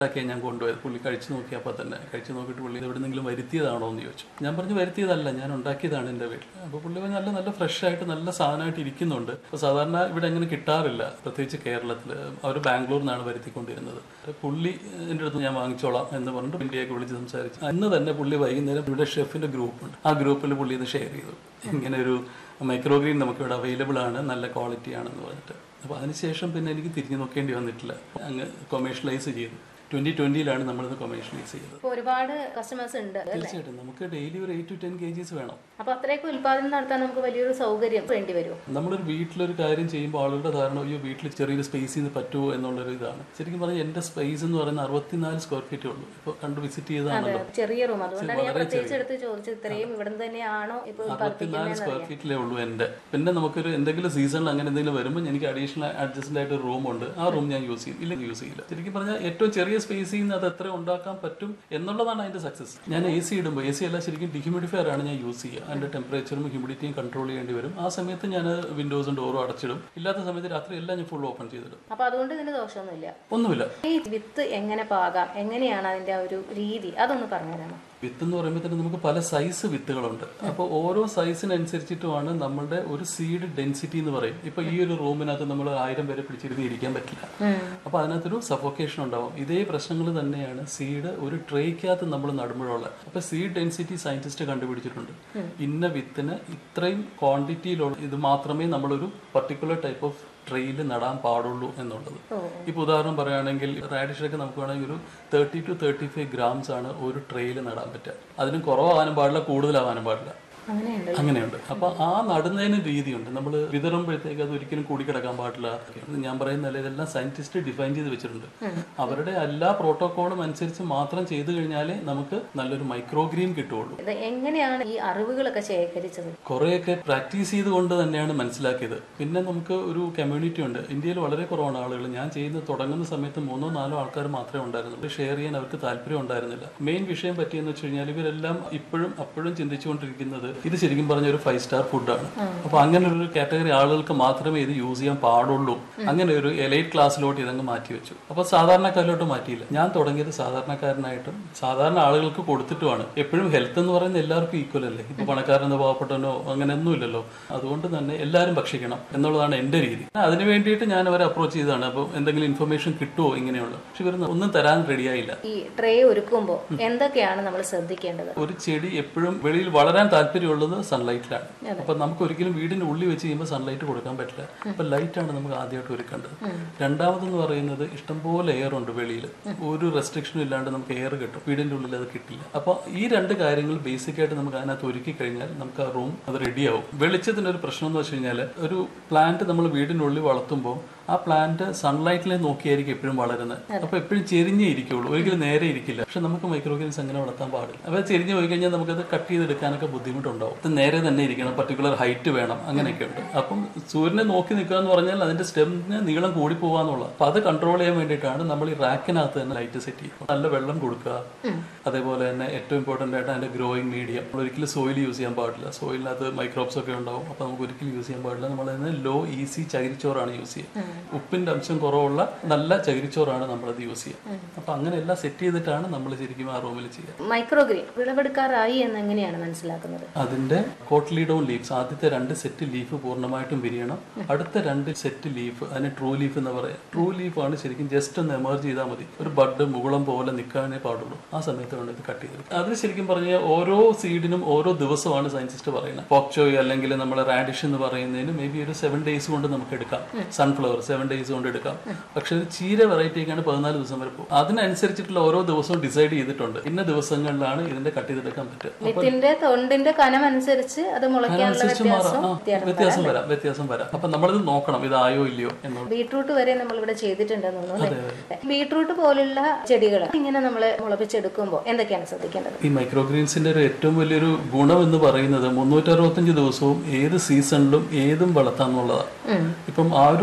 ഒക്കെ ഞാൻ കൊണ്ടുപോയത് പുള്ളി കഴിച്ചു നോക്കിയപ്പോൾ തന്നെ കഴിച്ചു നോക്കിയിട്ട് പുള്ളി ഇത് എവിടെന്നെങ്കിലും വരുത്തിയതാണോ എന്ന് ചോദിച്ചു ഞാൻ പറഞ്ഞു വരുത്തിയതല്ല ഞാൻ ഉണ്ടാക്കിയതാണ് എൻ്റെ വീട്ടിൽ അപ്പോൾ പുള്ളി പറഞ്ഞു, നല്ല നല്ല ഫ്രഷ് ആയിട്ട് നല്ല സാധനമായിട്ട് ഇരിക്കുന്നുണ്ട് അപ്പോൾ സാധാരണ ഇവിടെ അങ്ങനെ കിട്ടാറില്ല പ്രത്യേകിച്ച് കേരളത്തിൽ അവർ ബാംഗ്ലൂരിൽ നിന്നാണ് വരുത്തിക്കൊണ്ടിരുന്നത് പുള്ളി എൻ്റെ അടുത്ത് ഞാൻ വാങ്ങിച്ചോളാം എന്ന് പറഞ്ഞിട്ട് ഇന്ത്യയൊക്കെ വിളിച്ച് സംസാരിച്ചു അന്ന് തന്നെ പുള്ളി വൈകുന്നേരം ഇവിടെ ഷെഫിൻ്റെ ഗ്രൂപ്പുണ്ട് ആ ഗ്രൂപ്പിൽ പുള്ളി ഇത് ഷെയർ ചെയ്തു ഇങ്ങനെ ഒരു മൈക്രോഗ്രീൻ നമുക്ക് ഇവിടെ അവൈലബിൾ ആണ് നല്ല ക്വാളിറ്റി ആണെന്ന് പറഞ്ഞിട്ട് അപ്പോൾ അതിനുശേഷം പിന്നെ എനിക്ക് തിരിഞ്ഞു നോക്കേണ്ടി വന്നിട്ടില്ല അങ്ങ് കൊമേഴ്ഷ്യലൈസ് ചെയ്തു ട്വന്റി ട്വന്റിയിലാണ് നമ്മളിത് കൊമേഴ്ഷ്യലൈസ് ചെയ്തത് ഇപ്പൊ ഒരുപാട് കസ്റ്റമേഴ്സ് ഉണ്ട് അല്ലേ തീർച്ചയായിട്ടും നമുക്ക് ഡെയിലി ഒരു eight to ten K Gs വേണം അപ്പൊ അത്രയൊക്കെ ഉൽപാദനം നടത്താൻ നമുക്ക് വലിയൊരു സൗകര്യം വേണ്ടി വരും നമ്മളൊരു വീട്ടിലൊരു കാര്യം ചെയ്യുമ്പോൾ ആളുകളുടെ ധാരണ അയ്യോ വീട്ടിൽ ചെറിയൊരു സ്പേസിൽ നിന്ന് പറ്റുമോ എന്നുള്ളൊരു ഇതാണ് ശരിക്കും പറഞ്ഞാൽ എൻ്റെ സ്പേസ് എന്ന് പറയുന്നത് അറുപത്തിനാല് സ്ക്വയർ ഫീറ്റേ ഉള്ളൂ ഇപ്പോൾ കണ്ട് വിസിറ്റ് ചെയ്താണല്ലോ ചെറിയ റൂം അതുകൊണ്ടാണ് ഞാൻ പ്രത്യേകിച്ച് എടുത്ത് ചോദിച്ചത് ഇത്രയും ഇവിടെ തന്നെയാണോ ഇപ്പൊ അറുപത്തിനാല് സ്ക്വയർ ഫീറ്റിലേ ഉള്ളൂ എൻ്റെ പിന്നെ നമുക്കൊരു എന്തെങ്കിലും സീസണിൽ അങ്ങനെ എന്തെങ്കിലും വരുമ്പോൾ എനിക്ക് അഡീഷണൽ അഡ്ജസ്റ്റൻ്റ് ആയിട്ട് ഒരു റൂം ഉണ്ട് ആ റൂം ഞാൻ യൂസ് ചെയ്യും ഇല്ലെങ്കിൽ യൂസ് ചെയ്യില്ല ശരിക്കും പറഞ്ഞാൽ ഏറ്റവും ചെറിയ സ്പേസിൽ നിന്ന് അത് എത്ര ഉണ്ടാക്കാൻ പറ്റും എന്നുള്ളതാണ് അതിന്റെ സക്സസ് ഞാൻ എ സി ഇടുമ്പോൾ എ സി അല്ല ശരിക്കും ഡിഹ്യൂമിഡിഫയർ ആണ് ഞാൻ യൂസ് ചെയ്യുക അതിന്റെ ടെമ്പറേച്ചറും ഹ്യൂമിഡിറ്റിയും കൺട്രോൾ ചെയ്യേണ്ടി വരും ആ സമയത്ത് ഞാൻ വിൻഡോസും ഡോറും അടച്ചിടും ഇല്ലാത്ത സമയത്ത് രാത്രി എല്ലാം ഞാൻ ഫുൾ ഓപ്പൺ ചെയ്തിടും അപ്പൊ അതുകൊണ്ട് ഇതിന് ദോഷമൊന്നുമില്ല ഒന്നുമില്ല ഈ വിത്ത് എങ്ങനെ പാകാം എങ്ങനെയാണ് അതിന്റെ ആ ഒരു രീതി അതൊന്ന് പറഞ്ഞു തരാമോ വിത്ത് എന്ന് പറയുമ്പോൾ തന്നെ നമുക്ക് പല സൈസ് വിത്തുകളുണ്ട് അപ്പോൾ ഓരോ സൈസിനനുസരിച്ചിട്ടുമാണ് നമ്മളുടെ ഒരു സീഡ് ഡെൻസിറ്റി എന്ന് പറയും ഇപ്പൊ ഈ ഒരു റൂമിനകത്ത് നമ്മൾ ആയിരം പേരെ പിടിച്ചിരുന്ന് ഇരിക്കാൻ പറ്റില്ല അപ്പൊ അതിനകത്തൊരു സഫോക്കേഷൻ ഉണ്ടാവും ഇതേ പ്രശ്നങ്ങൾ തന്നെയാണ് സീഡ് ഒരു ട്രേക്കകത്ത് നമ്മൾ നടുമ്പോഴുള്ള അപ്പൊ സീഡ് ഡെൻസിറ്റി സയന്റിസ്റ്റ് കണ്ടുപിടിച്ചിട്ടുണ്ട് ഇന്ന വിത്തിന് ഇത്രയും ക്വാണ്ടിറ്റിയിലുള്ള ഇത് മാത്രമേ നമ്മളൊരു പർട്ടിക്കുലർ ടൈപ്പ് ഓഫ് ട്രെയിൽ നടാൻ പാടുള്ളൂ എന്നുള്ളത് ഇപ്പൊ ഉദാഹരണം പറയുകയാണെങ്കിൽ റാഡിഷൊക്കെ നമുക്ക് വേണമെങ്കിൽ ഒരു thirty to thirty five grams ആണ് ഒരു ട്രെയിൽ നടാൻ പറ്റുക അതിനും കുറവാകാനും പാടില്ല കൂടുതലാവാനും പാടില്ല അങ്ങനെയുണ്ട് അങ്ങനെയുണ്ട് അപ്പൊ ആ നടുന്നതിന് രീതിയുണ്ട് നമ്മൾ വിതറുമ്പോഴത്തേക്ക് അത് ഒരിക്കലും കൂടിക്കിടക്കാൻ പാടില്ല ഇത് ഞാൻ പറയുന്നതല്ല ഇതെല്ലാം സയന്റിസ്റ്റ് ഡിഫൈൻ ചെയ്ത് വെച്ചിട്ടുണ്ട് അവരുടെ എല്ലാ പ്രോട്ടോകോളും അനുസരിച്ച് മാത്രം ചെയ്തു കഴിഞ്ഞാലേ നമുക്ക് നല്ലൊരു മൈക്രോഗ്രീൻ കിട്ടുള്ളൂ ഇത് എങ്ങനെയാണ് ഈ അറിവുകളൊക്കെ ശേഖരിച്ചത് കുറേയൊക്കെ പ്രാക്ടീസ് ചെയ്തുകൊണ്ട് തന്നെയാണ് മനസ്സിലാക്കിയത് പിന്നെ നമുക്ക് ഒരു കമ്മ്യൂണിറ്റി ഉണ്ട് ഇന്ത്യയിൽ വളരെ കുറവാണ് ആളുകൾ ഞാൻ ചെയ്യുന്ന തുടങ്ങുന്ന സമയത്ത് മൂന്നോ നാലോ ആൾക്കാർ മാത്രമേ ഉണ്ടായിരുന്നുള്ളൂ ഷെയർ ചെയ്യാൻ അവർക്ക് താല്പര്യം ഉണ്ടായിരുന്നില്ല മെയിൻ വിഷയം പറ്റിയെന്ന് വെച്ച് കഴിഞ്ഞാൽ ഇവരെല്ലാം ഇപ്പോഴും അപ്പോഴും ചിന്തിച്ചുകൊണ്ടിരിക്കുന്നത് ഇത് ശരിക്കും പറഞ്ഞ ഒരു ഫൈവ് സ്റ്റാർ ഫുഡാണ് അപ്പൊ അങ്ങനെ ഒരു കാറ്റഗറി ആളുകൾക്ക് മാത്രമേ ഇത് യൂസ് ചെയ്യാൻ പാടുള്ളൂ അങ്ങനെ ഒരു എലൈറ്റ് ക്ലാസ്സിലോട്ട് ഇതങ്ങ് മാറ്റി വെച്ചു അപ്പൊ സാധാരണക്കാരിലോട്ട് മാറ്റിയില്ല ഞാൻ തുടങ്ങിയത് സാധാരണക്കാരനായിട്ടും സാധാരണ ആളുകൾക്ക് കൊടുത്തിട്ടുമാണ് എപ്പോഴും ഹെൽത്ത് എന്ന് പറയുന്നത് എല്ലാവർക്കും ഈക്വൽ അല്ലേ ഇപ്പൊ പണക്കാരനോ പാവപ്പെട്ടനോ അങ്ങനെയൊന്നും ഇല്ലല്ലോ അതുകൊണ്ട് തന്നെ എല്ലാവരും ഭക്ഷിക്കണം എന്നുള്ളതാണ് എന്റെ രീതി അതിന് വേണ്ടിയിട്ട് ഞാൻ അവരെ അപ്രോച്ച് ചെയ്തതാണ് അപ്പോൾ എന്തെങ്കിലും ഇൻഫർമേഷൻ കിട്ടുമോ ഇങ്ങനെയുള്ള പക്ഷെ ഇവർ ഒന്നും തരാൻ റെഡിയായില്ല ഈ ട്രേ ഒരുക്കുമ്പോൾ എന്തൊക്കെയാണ് നമ്മൾ ശ്രദ്ധിക്കേണ്ടത് ഒരു ചെടി എപ്പോഴും വെളിയിൽ വളരാൻ താല്പര്യമുള്ളത് സൺലൈറ്റിലാണ് അപ്പൊ നമുക്ക് ഒരിക്കലും വീടിന്റെ ഉള്ളിൽ വെച്ച് ചെയ്യുമ്പോൾ സൺലൈറ്റ് കൊടുക്കാൻ പറ്റില്ല അപ്പൊ ലൈറ്റ് ആണ് നമുക്ക് ആദ്യമായിട്ട് ഒരുക്കേണ്ടത് രണ്ടാമതെന്ന് പറയുന്നത് ഇഷ്ടംപോലെ എയർ ഉണ്ട് വെളിയിൽ ഒരു റെസ്ട്രിക്ഷനും ഇല്ലാണ്ട് നമുക്ക് എയർ കിട്ടും വീടിന്റെ ഉള്ളിൽ അത് കിട്ടില്ല അപ്പൊ ഈ രണ്ട് കാര്യങ്ങൾ ബേസിക് ആയിട്ട് നമുക്ക് അതിനകത്ത് ഒരുക്കി കഴിഞ്ഞാൽ നമുക്ക് ആ റൂം അത് റെഡിയാവും വെളിച്ചത്തിന് ഒരു പ്രശ്നം എന്ന് വെച്ച് കഴിഞ്ഞാൽ ഒരു പ്ലാന്റ് നമ്മൾ വീടിനുള്ളിൽ വളർത്തുമ്പോൾ ആ പ്ലാന്റ് സൺലൈറ്റിലെ നോക്കിയായിരിക്കും എപ്പോഴും വളരുന്നത് അപ്പൊ എപ്പോഴും ചെരിഞ്ഞേ ഇരിക്കുള്ളൂ ഒരിക്കലും നേരെ ഇരിക്കില്ല പക്ഷെ നമുക്ക് മൈക്രോഗ്രീൻസ് അങ്ങനെ വളർത്താൻ പാടില്ല അപ്പൊ ചെരിഞ്ഞ് പോയി കഴിഞ്ഞാൽ നമുക്കത് കട്ട് ചെയ്തെടുക്കാനൊക്കെ ബുദ്ധിമുട്ടുണ്ടാവും ഇത് നേരെ തന്നെ ഇരിക്കണം പർട്ടിക്കുലർ ഹൈറ്റ് വേണം അങ്ങനെയൊക്കെ ഉണ്ട് അപ്പം സൂര്യനെ നോക്കി നിൽക്കുക എന്ന് പറഞ്ഞാൽ അതിന്റെ സ്റ്റെമിന് നീളം കൂടി പോകാന്നുള്ളത് അപ്പൊ അത് കൺട്രോൾ ചെയ്യാൻ വേണ്ടിയിട്ടാണ് നമ്മൾ ഈ റാക്കിനകത്ത് തന്നെ ലൈറ്റ് സെറ്റ് ചെയ്യും നല്ല വെള്ളം കൊടുക്കുക അതേപോലെ തന്നെ ഏറ്റവും ഇമ്പോർട്ടന്റ് ആയിട്ട് അതിന്റെ ഗ്രോയിങ് മീഡിയം നമ്മൾ ഒരിക്കലും സോയിൽ യൂസ് ചെയ്യാൻ പാടില്ല സോയിലിനകത്ത് മൈക്രോബ്സ് ഒക്കെ ഉണ്ടാവും അപ്പൊ നമുക്ക് ഒരിക്കലും യൂസ് ചെയ്യാൻ പാടില്ല നമ്മൾ അതിന് ലോ ഈസി ചകിരിച്ചോറാണ് യൂസ് ചെയ്യുക ഉപ്പിന്റെ അംശം കുറവുള്ള നല്ല ചകിരിച്ചോറാണ് നമ്മളത് യൂസ് ചെയ്യുക അപ്പൊ അങ്ങനെ എല്ലാം സെറ്റ് ചെയ്തിട്ടാണ് നമ്മൾ ശരിക്കും ആ റൂമിൽ ചെയ്യുക മൈക്രോഗ്രീൻ വിളവെടുക്കാറായി എന്ന് എങ്ങനെയാണ് മനസ്സിലാക്കുന്നത് അതിന്റെ കോട്ട്ലീഡോൺ ലീവ്സ് ആദ്യത്തെ രണ്ട് സെറ്റ് ലീഫ് പൂർണ്ണമായിട്ടും വിരിയണം അടുത്ത രണ്ട് സെറ്റ് ലീഫ് അതിന് ട്രൂ ലീഫ് എന്ന് പറയാം ട്രൂ ലീഫ് ആണ് ശരിക്കും ജസ്റ്റ് ഒന്ന് എമർജ് ചെയ്താൽ മതി ഒരു ബഡ് മുകുളം പോലെ നിൽക്കാനേ പാടുള്ളൂ ആ സമയത്ത് വേണം ഇത് കട്ട് ചെയ്ത് അത് ശരിക്കും പറഞ്ഞാൽ ഓരോ സീഡിനും ഓരോ ദിവസമാണ് സയൻസിസ്റ്റ് പറയുന്നത് പോക്ചോയ് അല്ലെങ്കിൽ നമ്മൾ റാഡിഷ് എന്ന് പറയുന്നതിന് മേ ബി ഒരു സെവൻ ഡേയ്സ് കൊണ്ട് നമുക്ക് എടുക്കാം സൺഫ്ലവർ സെവൻ ഡേയ്സ് കൊണ്ട് എടുക്കാം പക്ഷെ ഒരു ചീര വെറൈറ്റിയൊക്കെയാണ് പതിനാല് ദിവസം വരെ പോകും അതിനനുസരിച്ചിട്ടുള്ള ഓരോ ദിവസവും ഡിസൈഡ് ചെയ്തിട്ടുണ്ട് ഇന്ന ദിവസങ്ങളിലാണ് ഇതിന്റെ കട്ട് ചെയ്തെടുക്കാൻ പറ്റുക വിത്തിന്റെ തൊണ്ടിന്റെ കനം അനുസരിച്ച് അത് മുളയ്ക്കാനുള്ള അതിനനുസരിച്ച് വ്യത്യാസം മാറാം ആ, വ്യത്യാസം വരാം വ്യത്യാസം വരാം അപ്പൊ നമ്മളിത് നോക്കണം ഇതായോ ഇല്ലയോ എന്നുള്ളത് ബീട്രൂട്ട് വരെ നമ്മൾ ഇവിടെ ചെയ്തിട്ടുണ്ടെന്ന് തോന്നുന്നു അല്ലേ? ബീട്രൂട്ട് പോലുള്ള ചെടികൾ ഇങ്ങനെ നമ്മൾ മുളപ്പിച്ചെടുക്കുമ്പോൾ എന്തൊക്കെയാണ് ശ്രദ്ധിക്കേണ്ടത് ഈ മൈക്രോഗ്രീൻസിന്റെ ഒരു ഏറ്റവും വലിയൊരു ഗുണം എന്ന് പറയുന്നത് മുന്നൂറ്ററുപത്തഞ്ച് ദിവസവും ഏത് സീസണിലും ഏതും വളർത്താന്നുള്ളതാണ് ഇപ്പം ആ ഒരു റൂമിനകത്ത്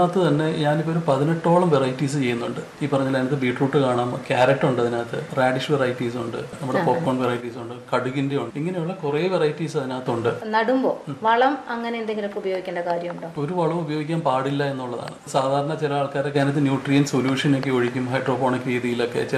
അതിനകത്ത് തന്നെ ഞാനിപ്പോൾ ഒരു പതിനെട്ടോളം വെറൈറ്റീസ് ചെയ്യുന്നുണ്ട് ഈ പറഞ്ഞ അതിനകത്ത് ബീട്രൂട്ട് കാണാം ക്യാരറ്റ് ഉണ്ട് അതിനകത്ത് റാഡിഷ് വെറൈറ്റീസ് ഉണ്ട് നമ്മുടെ പോപ്കോൺ വെറൈറ്റീസ് ഉണ്ട് കടുകിന്റെ ഉണ്ട് ഇങ്ങനെയുള്ള കുറേ വെറൈറ്റീസ് അതിനകത്തുണ്ട് നടുമ്പോ വളം അങ്ങനെ എന്തെങ്കിലുമൊക്കെ ഉപയോഗിക്കേണ്ട കാര്യമുണ്ടോ ഒരു വളം ഉപയോഗിക്കാൻ പാടില്ല എന്നുള്ളതാണ് സാധാരണ ചില ആൾക്കാരൊക്കെ അതിനകത്ത് ന്യൂട്രിയൻ സൊല്യൂഷൻ ഒക്കെ ഒഴിക്കും ഹൈഡ്രോപോണിക് രീതിയിലൊക്കെ ചില